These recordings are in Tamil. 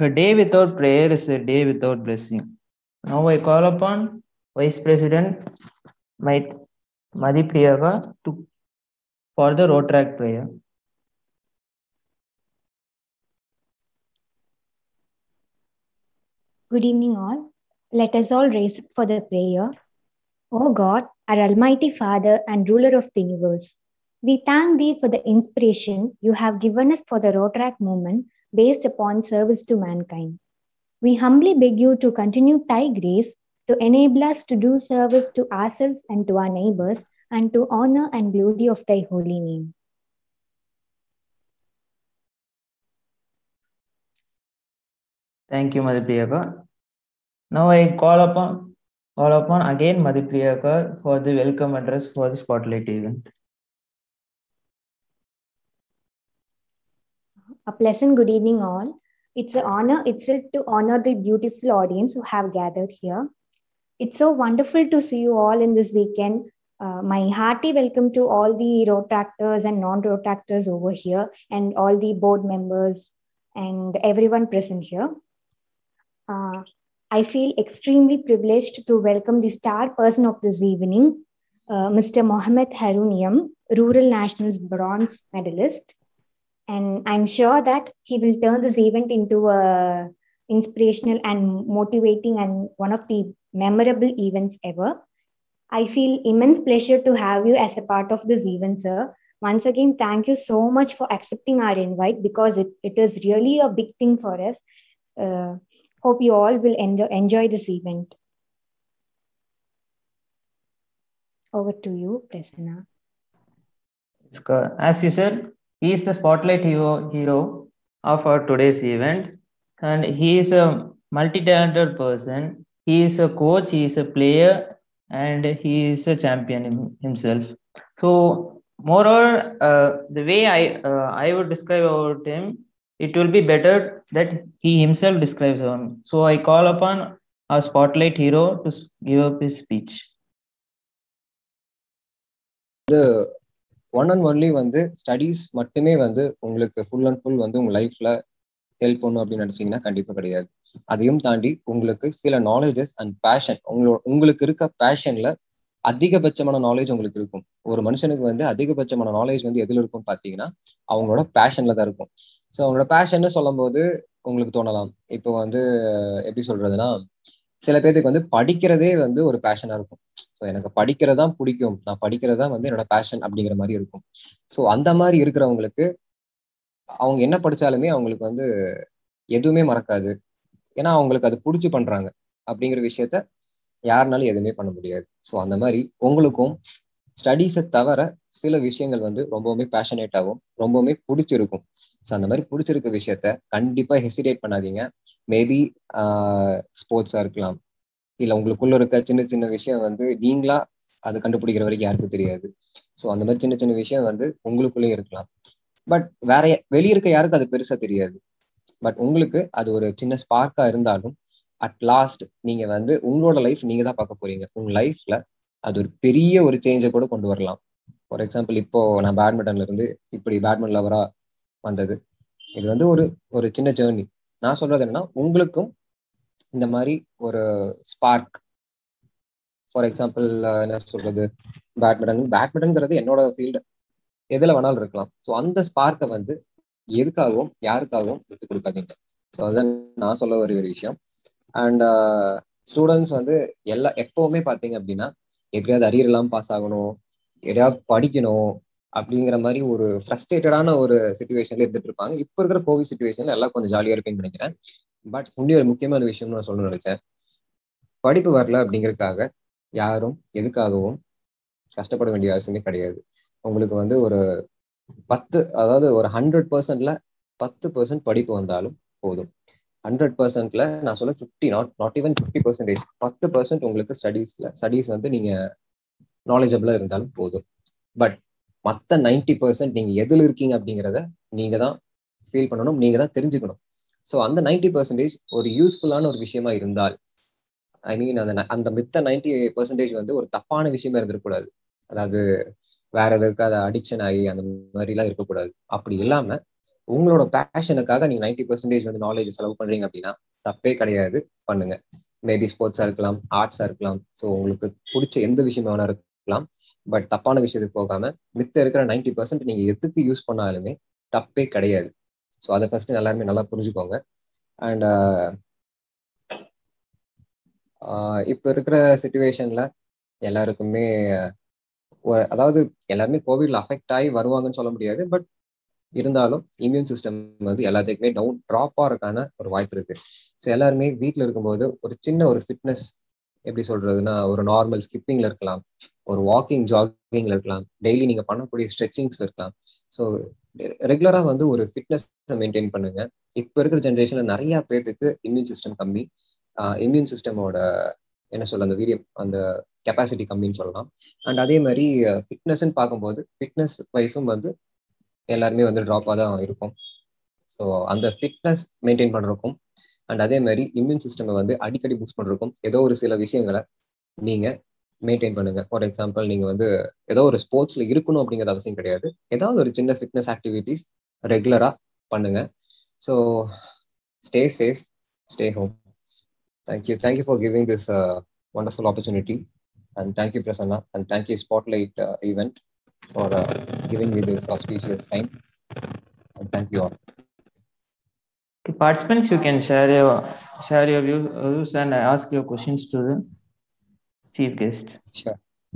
A day without prayer is a day without blessing. Now I call upon Vice President Mait Madhi Priyaga to for the road track prayer. Good evening, all. Let us all raise up for the prayer. O God, our Almighty Father and ruler of the universe, we thank Thee for the inspiration you have given us for the road track movement based upon service to mankind. We humbly beg you to continue Thy grace to enable us to do service to ourselves and to our neighbors and to honor and glory of Thy holy name. Thank you, Madhi Priyaga. Now I call upon call upon again Madhi Priyaga for the welcome address for the spotlight event. A pleasant good evening, all. It's an honor itself to honor the beautiful audience who have gathered here. It's so wonderful to see you all in this weekend. Uh, my hearty welcome to all the road tractors and non road tractors over here, and all the board members and everyone present here. Uh, I feel extremely privileged to welcome the star person of this evening, uh, Mr. Mohammed Harunium, Rural Nationals bronze medalist. And I'm sure that he will turn this event into a inspirational and motivating and one of the memorable events ever. I feel immense pleasure to have you as a part of this event, sir. Once again, thank you so much for accepting our invite because it, it is really a big thing for us. Uh, hope you all will enjoy, enjoy this event. Over to you, Prasanna. As you said, he is the spotlight hero, hero of our today's event, and he is a multi-talented person. He is a coach, he is a player, and he is a champion himself. So, moreover, uh, the way I uh, I would describe about him, it will be better that he himself describes him. So, I call upon our spotlight hero to give up his speech. One and only வந்து ஸ்டடீஸ் மட்டுமே வந்து உங்களுக்கு ஃபுல் அண்ட் ஃபுல் வந்து உங்க லைஃப்ல ஹெல்ப் பண்ணும் அப்படின்னு நினைச்சீங்கன்னா கண்டிப்பா கிடையாது அதையும் தாண்டி உங்களுக்கு சில நாலேஜஸ் அண்ட் பேஷன் உங்களோட உங்களுக்கு இருக்க பேஷன்ல அதிகபட்சமான நாலேஜ் உங்களுக்கு இருக்கும் ஒரு மனுஷனுக்கு வந்து அதிகபட்சமான நாலேஜ் வந்து எதுல இருக்கும் பாத்தீங்கன்னா அவங்களோட பேஷன்ல தான் இருக்கும் ஸோ அவங்களோட பேஷன்னு சொல்லும் போது உங்களுக்கு தோணலாம் இப்போ வந்து எப்படி சொல்றதுன்னா சில பேருக்கு வந்து படிக்கிறதே வந்து ஒரு பேஷனா இருக்கும் ஸோ எனக்கு படிக்கிறதா பிடிக்கும் நான் படிக்கிறதா வந்து என்னோட பேஷன் அப்படிங்கிற மாதிரி இருக்கும் ஸோ அந்த மாதிரி இருக்கிறவங்களுக்கு அவங்க என்ன படிச்சாலுமே அவங்களுக்கு வந்து எதுவுமே மறக்காது ஏன்னா அவங்களுக்கு அது பிடிச்சி பண்றாங்க அப்படிங்கிற விஷயத்த யாருனாலும் எதுவுமே பண்ண முடியாது ஸோ அந்த மாதிரி உங்களுக்கும் ஸ்டடீஸை தவிர சில விஷயங்கள் வந்து ரொம்பவுமே பேஷனேட்டாகவும் ரொம்பவுமே பிடிச்சிருக்கும் ஸோ அந்த மாதிரி பிடிச்சிருக்க விஷயத்த கண்டிப்பா ஹெசிடேட் பண்ணாதீங்க மேபி ஸ்போர்ட்ஸா இருக்கலாம் இல்லை உங்களுக்குள்ள இருக்க சின்ன சின்ன விஷயம் வந்து நீங்களா அது கண்டுபிடிக்கிற வரைக்கும் யாருக்கும் தெரியாது ஸோ அந்த மாதிரி சின்ன சின்ன விஷயம் வந்து உங்களுக்குள்ளேயே இருக்கலாம் பட் வேற வெளியே இருக்க யாருக்கும் அது பெருசா தெரியாது பட் உங்களுக்கு அது ஒரு சின்ன ஸ்பார்க்கா இருந்தாலும் அட் லாஸ்ட் நீங்க வந்து உங்களோட லைஃப் நீங்க தான் பார்க்க போறீங்க உங்க லைஃப்ல அது ஒரு பெரிய ஒரு சேஞ்சை கூட கொண்டு வரலாம் ஃபார் எக்ஸாம்பிள் இப்போ நான் பேட்மிண்டன்ல இருந்து இப்படி பேட்மிண்டன் லவரா வந்தது இது வந்து ஒரு ஒரு சின்ன ஜேர்னி நான் சொல்றது என்னன்னா உங்களுக்கும் இந்த மாதிரி ஒரு ஸ்பார்க் ஃபார் எக்ஸாம்பிள் என்ன சொல்றது பேட்மிண்டன் பேட்மிண்டன்ங்கிறது என்னோட ஃபீல்டு எதுல வேணாலும் இருக்கலாம் ஸோ அந்த ஸ்பார்க்கை வந்து எதுக்காகவும் யாருக்காகவும் விட்டு கொடுக்காதீங்க ஸோ அதுதான் நான் சொல்ல வர ஒரு விஷயம் அண்ட் ஸ்டூடெண்ட்ஸ் வந்து எல்லா எப்பவுமே பார்த்தீங்க அப்படின்னா எப்படியாவது அரியர் இல்லாமல் பாஸ் ஆகணும் எதையாவது படிக்கணும் அப்படிங்கிற மாதிரி ஒரு ஃப்ரஸ்ட்ரேட்டடான ஒரு சுச்சுவேஷன்ல இருந்துட்டு இருப்பாங்க இப்போ இருக்கிற கோவிட் சுச்சுவேஷன்ல எல்லாம் கொஞ்சம் ஜாலியாக இருப்பேன்னு நினைக்கிறேன் பட் இன்னும் ஒரு முக்கியமான விஷயம் நான் சொல்லணும்னு நினைச்சேன் படிப்பு வரல அப்படிங்கிறதுக்காக யாரும் எதுக்காகவும் கஷ்டப்பட வேண்டிய அவசியமே கிடையாது உங்களுக்கு வந்து ஒரு பத்து அதாவது ஒரு ஹண்ட்ரட் பர்சன்ட்ல பத்து பர்சன்ட் படிப்பு வந்தாலும் போதும் ஹண்ட்ரட் பர்சன்ட்ல நான் சொல்ல fifty not not even fifty percentage பத்து பர்சன்ட் உங்களுக்கு ஸ்டடீஸ்ல ஸ்டடீஸ் வந்து நீங்க நாலேஜபிளா இருந்தாலும் போதும் பட் மற்ற நைன்டி பர்சன்ட் நீங்க எதுல இருக்கீங்க அப்படிங்கிறத நீங்க தான் ஃபீல் பண்ணணும் நீங்க தான் தெரிஞ்சுக்கணும் ஸோ அந்த நைன்டி பர்சன்டேஜ் ஒரு யூஸ்ஃபுல்லான ஒரு விஷயமா இருந்தால் ஐ மீன் அந்த அந்த மித்த நைன்டி பர்சன்டேஜ் வந்து ஒரு தப்பான விஷயமா இருந்துடக்கூடாது அதாவது வேற எதுக்கு அதை அடிக்ஷன் ஆகி அந்த மாதிரிலாம் இருக்கக்கூடாது அப்படி இல்லாம உங்களோட பேஷனுக்காக நீங்க நைன்டி பர்சன்டேஜ் வந்து நாலேஜ் செலவு பண்றீங்க அப்படின்னா தப்பே கிடையாது பண்ணுங்க மேபி ஸ்போர்ட்ஸா இருக்கலாம் ஆர்ட்ஸா இருக்கலாம் ஸோ உங்களுக்கு பிடிச்ச எந்த விஷயம் வேணா இருக்கலாம் பட் தப்பான விஷயத்துக்கு போகாம மித்த இருக்கிற நைன்டி பர்சன்ட் நீங்க எதுக்கு யூஸ் பண்ணாலுமே தப்பே கிடையாது ஸோ அதை ஃபர்ஸ்ட் எல்லாருமே நல்லா புரிஞ்சுக்கோங்க அண்ட் இப்போ இருக்கிற சுச்சுவேஷன்ல எல்லாருக்குமே அதாவது எல்லாருமே கோவிட்ல அஃபெக்ட் ஆகி வருவாங்கன்னு சொல்ல முடியாது பட் இருந்தாலும் இம்யூன் சிஸ்டம் வந்து எல்லாத்துக்குமே டவுன் ட்ராப் ஆகிறதுக்கான ஒரு வாய்ப்பு இருக்கு ஸோ எல்லாருமே வீட்டில் இருக்கும்போது ஒரு சின்ன ஒரு ஃபிட்னஸ் எப்படி சொல்றதுன்னா ஒரு நார்மல் ஸ்கிப்பிங்ல இருக்கலாம் ஒரு வாக்கிங் ஜாகிங்ல இருக்கலாம் டெய்லி நீங்க பண்ணக்கூடிய ஸ்ட்ரெச்சிங்ஸ்ல இருக்கலாம் ஸோ ரெகுலரா வந்து ஒரு ஃபிட்னஸ் மெயின்டைன் பண்ணுங்க இப்போ இருக்கிற ஜென்ரேஷன்ல நிறைய பேர்த்துக்கு இம்யூன் சிஸ்டம் கம்மி இம்யூன் சிஸ்டமோட என்ன சொல்ல அந்த வீரியம் அந்த கெப்பாசிட்டி கம்மின்னு சொல்லலாம் அண்ட் அதே மாதிரி ஃபிட்னஸ்ன்னு பார்க்கும்போது ஃபிட்னஸ் வைஸும் வந்து எல்லாருமே வந்து ட்ராப்பாக தான் இருக்கும் ஸோ அந்த ஃபிட்னஸ் மெயின்டைன் பண்ணுறக்கும் அண்ட் அதே மாதிரி இம்யூன் சிஸ்டமை வந்து அடிக்கடி பூஸ்ட் பண்ணுறக்கும் ஏதோ ஒரு சில விஷயங்களை நீங்கள் மெயின்டைன் பண்ணுங்க ஃபார் எக்ஸாம்பிள் நீங்கள் வந்து ஏதோ ஒரு ஸ்போர்ட்ஸில் இருக்கணும் அப்படிங்கிறது அவசியம் கிடையாது ஏதாவது ஒரு சின்ன ஃபிட்னஸ் ஆக்டிவிட்டிஸ் ரெகுலராக பண்ணுங்க so stay safe stay home thank you thank you for giving this wonderful opportunity and thank you prasanna and thank you spotlight uh, event for uh, giving me this auspicious time and thank you all The participants, you can share your share your views and ask your questions to the chief guest. sure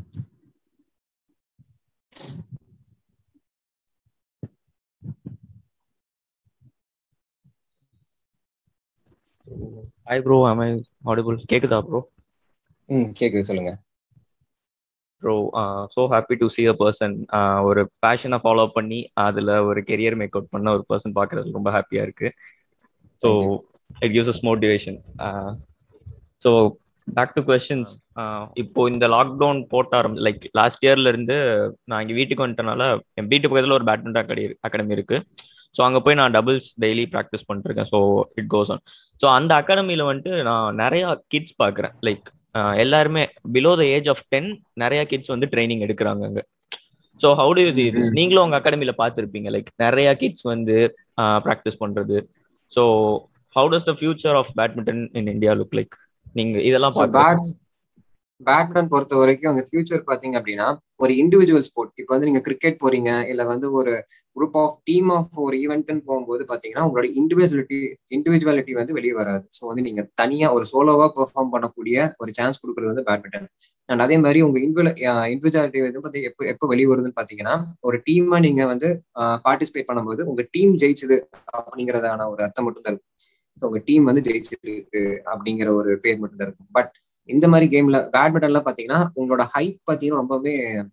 hi bro am I audible கேக்குதா ப்ரோ ம் கேக்குது சொல்லுங்க bro so happy to see a person ஒரு பேஷனை ஃபாலோ பண்ணி அதில் ஒரு கெரியர் மேக் அவுட் பண்ண ஒரு பர்சன் பார்க்கறது ரொம்ப ஹாப்பியாக இருக்கு so it gives us motivation so back to questions இப்போ இந்த லாக்டவுன் போட்ட ஆரம்பி லைக் லாஸ்ட் இயர்ல இருந்து நான் இங்கே வீட்டுக்கு வந்துட்டனால என் வீட்டு பக்கத்தில் ஒரு பேட்மிண்டன் அகாடமி அகாடமி இருக்கு ஸோ அங்கே போய் நான் டபுள்ஸ் டெய்லி ப்ராக்டிஸ் பண்ணிருக்கேன் so it goes on so அந்த அகாடமியில் வந்துட்டு நான் நிறையா கிட்ஸ் பார்க்குறேன் லைக் எல்லாருமே below the age of ten நிறைய கிட்ஸ் வந்து ட்ரைனிங் எடுக்கிறாங்க அங்க so how do you see this நீங்களும் உங்க அகாடமியில பார்த்துருப்பீங்க லைக் நிறைய கிட்ஸ் வந்து ப்ராக்டிஸ் பண்றது so how does the future of badminton in India look like நீங்க இதெல்லாம் பார்த்து பேட்மிண்டன் பொறுத்த வரைக்கும் அந்த ஃபியூச்சர் பாத்தீங்க அப்படின்னா ஒரு இண்டிவிஜுவல் ஸ்போர்ட் இப்போ வந்து நீங்க கிரிக்கெட் போறீங்க இல்ல வந்து ஒரு குரூப் ஆஃப் டீம் ஆஃப் ஒரு ஈவெண்ட்னு போகும்போது பாத்தீங்கன்னா உங்களோட இண்டிவிஜுவலிட்டி இண்டிவிஜுவாலிட்டி வந்து வெளியே வராது ஸோ வந்து நீங்க தனியா ஒரு சோலோவா பெர்ஃபார்ம் பண்ணக்கூடிய ஒரு சான்ஸ் கொடுக்குறது வந்து பேட்மிண்டன் அண்ட் அதே மாதிரி உங்க இண்டிவிஜுவல் இண்டிவிஜுவாலிட்டி வந்து பத்தி எப்போ எப்போ வெளியே வருதுன்னு பாத்தீங்கன்னா ஒரு டீமா நீங்க வந்து பார்ட்டிசிபேட் பண்ணும்போது உங்க டீம் ஜெயிச்சது அப்படிங்கறதான ஒரு அர்த்தம் மட்டும் தான் இருக்கும் ஸோ உங்க டீம் வந்து ஜெயிச்சிருக்கு அப்படிங்கிற ஒரு பேர் மட்டும் தான் இருக்கும் பட் இந்த மாதிரி கேம்ல பேட்மிண்டன்ல பாத்தீங்கன்னா உங்களோட ஹைட் பாத்தீங்கன்னா ரொம்பவே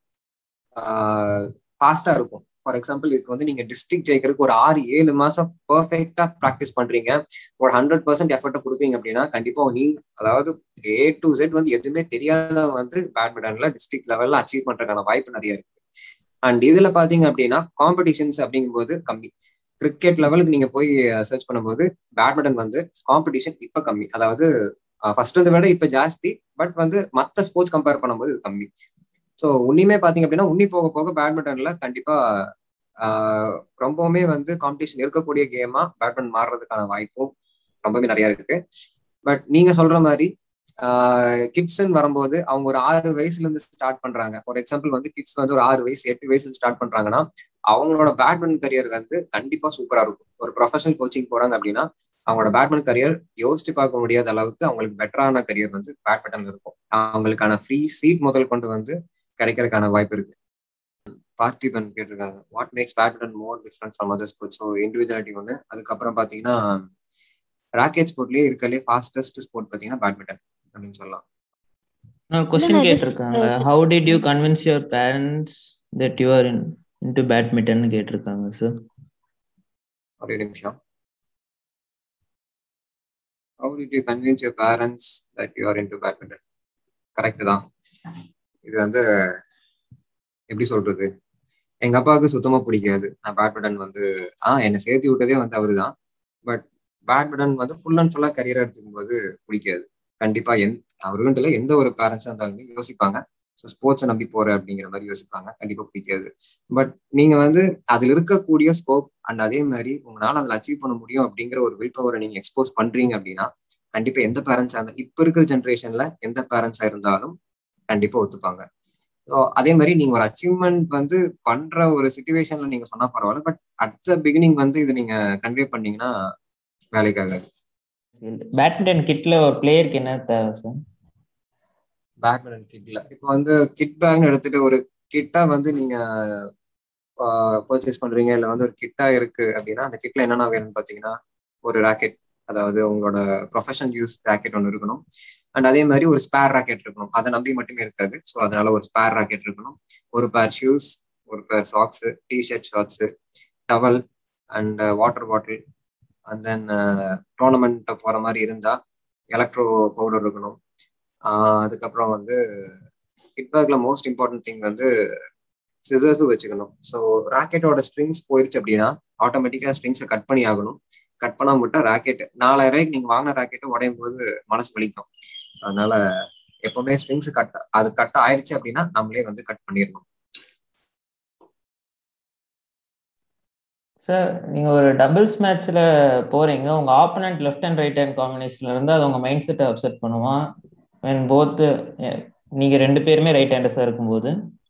ஃபாஸ்டா இருக்கும் ஃபார் எக்ஸாம்பிள் இதுக்கு வந்து நீங்க டிஸ்ட்ரிக்ட் ஜெயிக்கிறதுக்கு ஒரு ஆறு ஏழு மாசம் பர்ஃபெக்டா ப்ராக்டிஸ் பண்றீங்க ஒரு ஹண்ட்ரட் பர்சன்ட் எஃபர்ட்டை கொடுப்பீங்க அப்படின்னா கண்டிப்பா நீ அதாவது ஏ டு செட் வந்து எதுவுமே தெரியாத வந்து பேட்மிண்டன்ல டிஸ்ட்ரிக்ட் லெவல்ல அச்சீவ் பண்றதுக்கான வாய்ப்பு நிறைய இருக்கு அண்ட் இதுல பாத்தீங்க அப்படின்னா காம்படிஷன்ஸ் அப்படிங்கும்போது கம்மி கிரிக்கெட் லெவலுக்கு நீங்க போய் சர்ச் பண்ணும்போது பேட்மிண்டன் வந்து காம்படிஷன் இப்ப கம்மி அதாவது ஃபர்ஸ்ட் இதை விட இப்ப ஜாஸ்தி பட் வந்து மத்த ஸ்போர்ட்ஸ் கம்பேர் பண்ணும்போது இது கம்மி ஸோ உன்னிமே பாத்தீங்க அப்படின்னா உன்னி போக போக பேட்மிண்டன்ல கண்டிப்பா ரொம்பவுமே வந்து காம்படிஷன் இருக்கக்கூடிய கேமா பேட்மிண்டன் மாறுறதுக்கான வாய்ப்பும் ரொம்பவே நிறைய இருக்கு பட் நீங்க சொல்ற மாதிரி கிட்ஸ்ன்னு வரும்போது அவங்க ஒரு ஆறு வயசுல இருந்து ஸ்டார்ட் பண்றாங்க ஃபார் எக்ஸாம்பிள் வந்து கிட்ஸ் வந்து ஒரு ஆறு வயசு எட்டு வயசுல ஸ்டார்ட் பண்றாங்கன்னா அவங்களோட பேட்மிண்டன் கரியர் வந்து கண்டிப்பா சூப்பரா இருக்கும் ஒரு ப்ரொஃபஷனல் கோச்சிங் போறாங்க அப்படின்னா அவங்களோட பேட்மிண்டன் கரியர் யோசிச்சு பார்க்க முடியாத அளவுக்கு அவங்களுக்கு பெட்டரான கரியர் வந்து பேட்மிண்டன் இருக்கும் அவங்களுக்கான ஃப்ரீ சீட் முதல் கொண்டு வந்து கிடைக்கிறதுக்கான வாய்ப்பு இருக்கு பார்த்திபன் கேட்டிருக்காங்க what makes badminton more different from other sports so individuality ஒன்று அதுக்கப்புறம் பார்த்தீங்கன்னா ராக்கெட் ஸ்போர்ட்லயே இருக்கலே ஃபாஸ்டஸ்ட் ஸ்போர்ட் பார்த்தீங்கன்னா பேட்மிண்டன் அப்படின்னு சொல்லலாம் கொஸ்டின் கேட்டிருக்காங்க how did you convince your parents that you are in into badminton கேட்டிருக்காங்க சார் ஒரே நிமிஷம் how did you convince your parents that you are into badminton correct தான் இது வந்து எப்படி சொல்றது எங்க அப்பாவுக்கு சுத்தமா பிடிக்காது நான் பேட்மிண்டன் வந்து ஆஹ் என்னை சேர்த்து விட்டதே வந்து அவரு தான் பட் பேட்மிண்டன் வந்து ஃபுல் அண்ட் ஃபுல்லா கரியர் எடுத்துக்கும் போது பிடிக்காது கண்டிப்பா எந் அவருன்ட்டு எந்த ஒரு பேரண்ட்ஸா இருந்தாலுமே யோசிப்பாங்க ஸோ ஸ்போர்ட்ஸை நம்பி போற அப்படிங்கிற மாதிரி யோசிப்பாங்க கண்டிப்பா பிடிக்காது பட் நீங்க வந்து அதுல இருக்கக்கூடிய ஸ்கோப் அண்ட் அதே மாதிரி உங்களால அதில் அச்சீவ் பண்ண முடியும் அப்படிங்கிற ஒரு வில் பவரை நீங்க எக்ஸ்போஸ் பண்றீங்க அப்படின்னா கண்டிப்பா எந்த பேரண்ட்ஸா இருந்தாலும் இப்ப இருக்கிற ஜென்ரேஷன்ல எந்த பேரண்ட்ஸா இருந்தாலும் கண்டிப்பா ஒத்துப்பாங்க ஸோ அதே மாதிரி நீங்க ஒரு அச்சீவ்மெண்ட் வந்து பண்ற ஒரு சுச்சுவேஷன்ல நீங்க சொன்னா பரவாயில்ல பட் அட் த பிகினிங் வந்து இது நீங்க கன்வே பண்ணீங்கன்னா வேலைக்காகாது பேட்மிண்டன் கிட்ல ஒரு பிளேயருக்கு என்ன தேவை சார் பேட்மிண்டன் கிட்ல இப்போ வந்து கிட் பேக்னு எடுத்துட்டு ஒரு கிட்டா வந்து நீங்க பர்ச்சேஸ் பண்றீங்க இல்ல வந்து ஒரு கிட்டா இருக்கு அப்படின்னா அந்த கிட்ல என்னென்ன வேணும்னு பாத்தீங்கன்னா ஒரு ராக்கெட் அதாவது உங்களோட ப்ரொஃபஷனல் யூஸ் ராக்கெட் ஒன்று இருக்கணும் அண்ட் அதே மாதிரி ஒரு ஸ்பேர் ராக்கெட் இருக்கணும் அதை நம்பி மட்டுமே இருக்காது ஸோ அதனால ஒரு ஸ்பேர் ராக்கெட் இருக்கணும் ஒரு பேர் ஷூஸ் ஒரு pair socks T-shirt shorts towel and water bottle and then tournament போகிற மாதிரி இருந்தால் எலக்ட்ரோ பவுடர் இருக்கணும் அதுக்கப்புறம் வந்து கிட்பேக்ல மோஸ்ட் இம்பார்ட்டன்ட் திங் வந்து சிசர்ஸும் வச்சுக்கணும் ஸோ ராக்கெட்டோட ஸ்ட்ரிங்ஸ் போயிடுச்சு அப்படின்னா ஆட்டோமேட்டிக்காக ஸ்ட்ரிங்ஸை கட் பண்ணி ஆகணும் கட் பண்ணாம விட்டா ராக்கெட் நாலாயிரம் ரூபாய்க்கு நீங்க வாங்கின ராக்கெட் உடையும் போது மனசு வலிக்கும் அதனால எப்பவுமே ஸ்ட்ரிங்ஸ் கட் அது கட் ஆயிடுச்சு அப்படின்னா நம்மளே வந்து கட் பண்ணிடணும் சார் நீங்க ஒரு டபுள்ஸ் மேட்ச்ல போறீங்க உங்க opponent left and right hand காம்பினேஷன்ல இருந்து அது உங்க மைண்ட் செட்டை அப்செட் பண்ணுவான் வென் போத் நீங்க ரெண்டு பேருமே ரைட் ஹேண்டர்ஸா இருக்கும்போது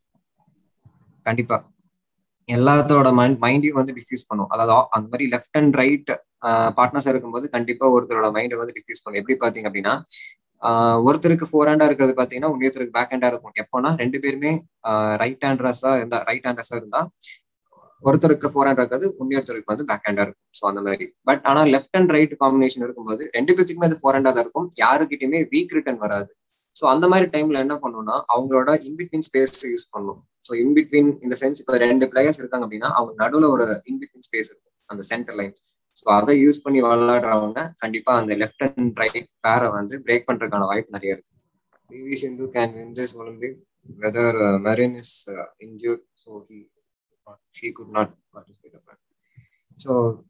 கண்டிப்பா எல்லாத்தோட மைண்ட் மைண்டையும் வந்து டிஃப்யூஸ் பண்ணும் அதாவது அந்த மாதிரி லெஃப்ட் அண்ட் ரைட் பார்ட்னர்ஸா இருக்கும்போது கண்டிப்பா ஒருத்தரோட மைண்டை வந்து டிஃப்யூஸ் பண்ணும் எப்படி பாத்தீங்க அப்படின்னா ஒருத்தருக்கு ஃபோர் ஹேண்டா இருக்கிறது பாத்தீங்கன்னா இன்னொருத்தருக்கு பேக் ஹேண்டா இருக்கும் எப்போனா ரெண்டு பேருமே ரைட் ஹேண்டர்ஸா இருந்தா ரைட் ஹேண்டர்ஸா இருந்தா ஒருத்தருக்கு ஃபோர் ஹேண்ட் இருக்காது இன்னொருத்தருக்கு வந்து பேக் ஹேண்டா இருக்கும் ஸோ அந்த மாதிரி பட் ஆனா லெஃப்ட் அண்ட் ரைட் காம்பினேஷன் இருக்கும்போது ரெண்டு பேத்துக்குமே அது ஃபோர் ஹேண்டா தான் இருக்கும் யாருக்கிட்டயுமே வீக் ரிட்டன் வராது ஸோ அந்த மாதிரி டைம்ல என்ன பண்ணணும்னா அவங்களோட இன்பிட்வீன் ஸ்பேஸ் யூஸ் பண்ணும் ஸோ இன்பிட்வீன் இந்த சென்ஸ் இப்போ ரெண்டு பிளேயர்ஸ் இருக்காங்க அப்படின்னா அவங்க நடுவில் ஒரு இன்பிட்வீன் ஸ்பேஸ் இருக்கும் அந்த சென்டர் லைன் ஸோ அதை யூஸ் பண்ணி விளையாடுறவங்க கண்டிப்பா அந்த லெஃப்ட் அண்ட் ரைட் பேரை வந்து பிரேக் பண்றதுக்கான வாய்ப்பு நிறைய இருக்கு PV Sindhu can win this Olympic whether Marin is injured so he she could not participate so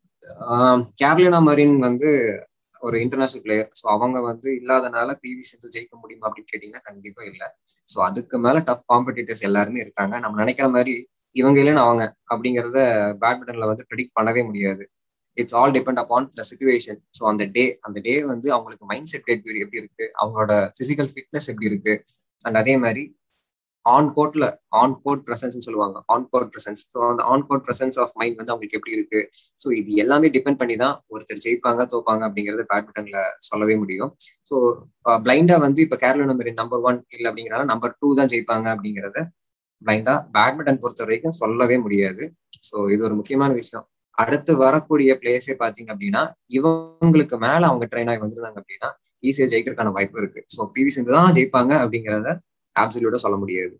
Carolina Marin வந்து ஒரு இன்டர்நேஷனல் பிளேயர் ஸோ அவங்க வந்து இல்லாதனால பிவி சிந்து ஜெயிக்க முடியுமா அப்படின்னு கேட்டீங்கன்னா கண்டிப்பா இல்லை ஸோ அதுக்கு மேல டஃப் காம்படிட்டர்ஸ் எல்லாருமே இருக்காங்க நம்ம நினைக்கிற மாதிரி இவங்க இல்லைன்னு அவங்க அப்படிங்கிறத பேட்மிண்டன்ல வந்து ப்ரெடிக்ட் பண்ணவே முடியாது it's all depend upon the situation so அந்த டே அந்த டே வந்து அவங்களுக்கு மைண்ட் செட் எப்படி எப்படி இருக்கு அவங்களோட பிசிக்கல் ஃபிட்னஸ் எப்படி இருக்கு அண்ட் அதே மாதிரி ஆன் கோட்ல ஆன் கோட் ப்ரெசன்ஸ் சொல்லுவாங்க ஆன் கோட் ப்ரெசன்ஸ் ஸோ அந்த on court presence of mind வந்து அவங்களுக்கு எப்படி இருக்கு ஸோ இது எல்லாமே டிபெண்ட் பண்ணி தான் ஒருத்தர் ஜெயிப்பாங்க தோப்பாங்க அப்படிங்கறத பேட்மிண்டன்ல சொல்லவே முடியும் ஸோ பிளைண்டா வந்து இப்போ கேரளா நம்பர் நம்பர் ஒன் இல்லை அப்படிங்கிறனால நம்பர் டூ தான் ஜெயிப்பாங்க அப்படிங்கிறத பிளைண்டா பேட்மிண்டன் பொறுத்த வரைக்கும் சொல்லவே முடியாது ஸோ இது ஒரு முக்கியமான விஷயம் அடுத்து வரக்கூடிய பிளேயர்ஸே பாத்தீங்க அப்படின்னா இவங்களுக்கு மேல அவங்க ட்ரெயின் ஆகி வந்திருந்தாங்க அப்படின்னா ஈஸியா ஜெயிக்கிறதுக்கான வாய்ப்பு இருக்கு ஸோ பிவி சிந்து தான் ஜெயிப்பாங்க அப்படிங்கிறத ஆப்சல்யூட்டா சொல்ல முடியாது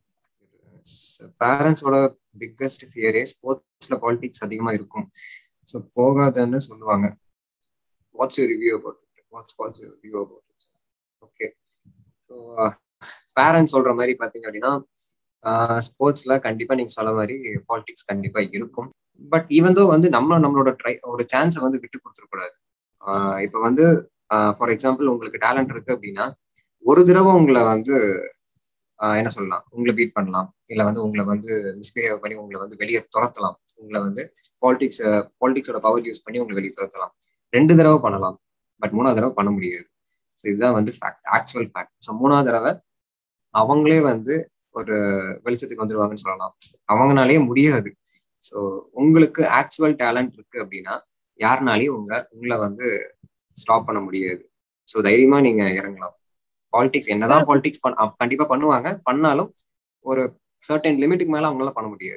பேரண்ட்ஸோட பிக்கஸ்ட் ஃபியரே ஸ்போர்ட்ஸ்ல பாலிடிக்ஸ் அதிகமா இருக்கும் ஸோ போகாதன்னு சொல்லுவாங்க what's you review about it what's what's you review about it okay so parents சொல்ற மாதிரி பாத்தீங்க அப்படின்னா ஸ்போர்ட்ஸ்ல கண்டிப்பா நீங்க சொல்ல மாதிரி பாலிடிக்ஸ் கண்டிப்பா இருக்கும் பட் ஈவன் தோ வந்து நம்ம நம்மளோட ட்ரை ஒரு சான்ஸை வந்து விட்டு கொடுத்துடக்கூடாது இப்போ வந்து ஃபார் எக்ஸாம்பிள் உங்களுக்கு டேலண்ட் இருக்கு அப்படின்னா ஒரு தடவை உங்களை வந்து என்ன சொல்லலாம் உங்களை பீட் பண்ணலாம் இல்லை வந்து உங்களை வந்து மிஸ்பிஹேவ் பண்ணி உங்களை வந்து வெளியே துரத்தலாம் உங்களை வந்து பாலிடிக்ஸ் பாலிடிக்ஸோட பவர் யூஸ் பண்ணி உங்களை வெளியே துரத்தலாம் ரெண்டு தடவை பண்ணலாம் பட் மூணாவது தடவை பண்ண முடியாது ஸோ இதுதான் வந்து ஃபேக்ட் ஆக்சுவல் ஃபேக்ட் ஸோ மூணாவது தடவை அவங்களே வந்து ஒரு வெளிச்சத்துக்கு வந்துருவாங்கன்னு சொல்லலாம் அவங்கனாலேயே முடியாது ஸோ உங்களுக்கு ஆக்சுவல் டேலண்ட் இருக்கு அப்படின்னா யாருனாலையும் உங்க உங்களை வந்து ஸ்டாப் பண்ண முடியாது ஸோ தைரியமா நீங்க இறங்கலாம் பாலிடிக்ஸ் என்னதான் பாலிடிக்ஸ் பண்ண கண்டிப்பா பண்ணுவாங்க பண்ணாலும் ஒரு சர்டன் லிமிட்டுக்கு மேல அவங்களால பண்ண முடியாது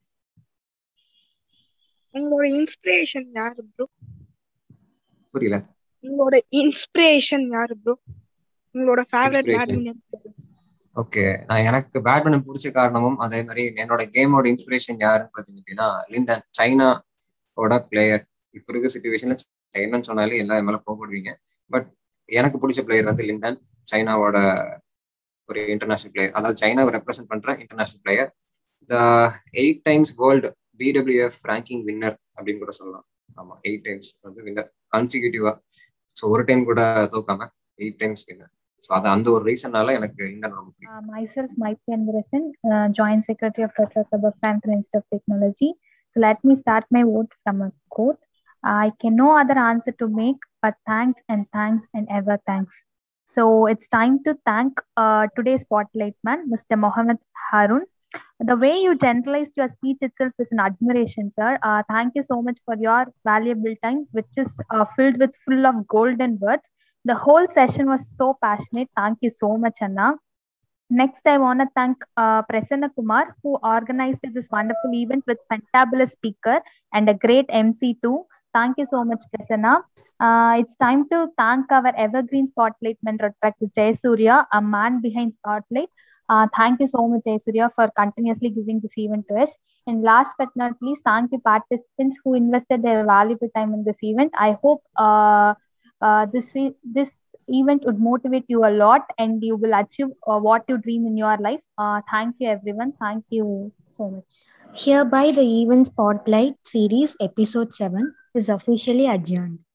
உங்களோட இன்ஸ்பிரேஷன் யாரு ப்ரோ புரியல உங்களோட இன்ஸ்பிரேஷன் யாரு ப்ரோ உங்களோட ஃபேவரட் பேட்மிண்டன் ஓகே நான் எனக்கு பேட்மிண்டன் பிடிச்ச காரணமும் அதே மாதிரி என்னோட கேமோட இன்ஸ்பிரேஷன் யாருன்னு பார்த்தீங்க அப்படின்னா லிண்டன் சைனாவோட பிளேயர் இப்போ இருக்க சுச்சுவேஷன்ல சைனான்னு சொன்னாலே எல்லாம் மேல போடுவீங்க பட் எனக்கு பிடிச்ச பிளேயர் வந்து லிண்டன் சைனாவோட ஒரு இன்டர்நேஷனல் பிளேயர் அதாவது சைனாவை ரெப்ரசென்ட் பண்ற international player the eight times world BWF ranking winner அப்படின்னு கூட சொல்லலாம் ஆமா எயிட் டைம்ஸ் வந்து வின்னர் கான்சிக்யூட்டிவா ஸோ ஒரு டைம் கூட தோக்காம எயிட் டைம்ஸ் வின்னர் ஸோ அது அந்த ஒரு ரீசன்னால எனக்கு இந்தியன் ரொம்ப பிடிக்கும் Uh, myself, Maitri Andresan, uh, Joint Secretary of Tetra Club of Frankfurt Institute of Technology. So let me start my vote from a quote. I can no other answer to make but thanks and thanks and ever thanks. So it's time to thank uh, today's spotlight man, Mr. Mohammed Harun. The way you generalized your speech itself is an admiration, sir. Uh, thank you so much for your valuable time, which is uh, filled with full of golden words. The whole session was so passionate. Thank you so much, Anna. Next, I want to thank uh, Prasanna Kumar, who organized this wonderful event with fantabulous speaker and a great MC too. Thank you so much, Prasanna. Uh, it's time to thank our evergreen spotlight mentor, Dr. Jay Surya, a man behind Spotlight. Uh, thank you so much, Jay Surya, for continuously giving this event to us. And last but not least, thank you participants who invested their valuable time in this event. I hope uh, uh, this e- this event would motivate you a lot and you will achieve uh, what you dream in your life. Uh, thank you, everyone. Thank you so much. Hereby, the event spotlight series episode 7 is officially adjourned.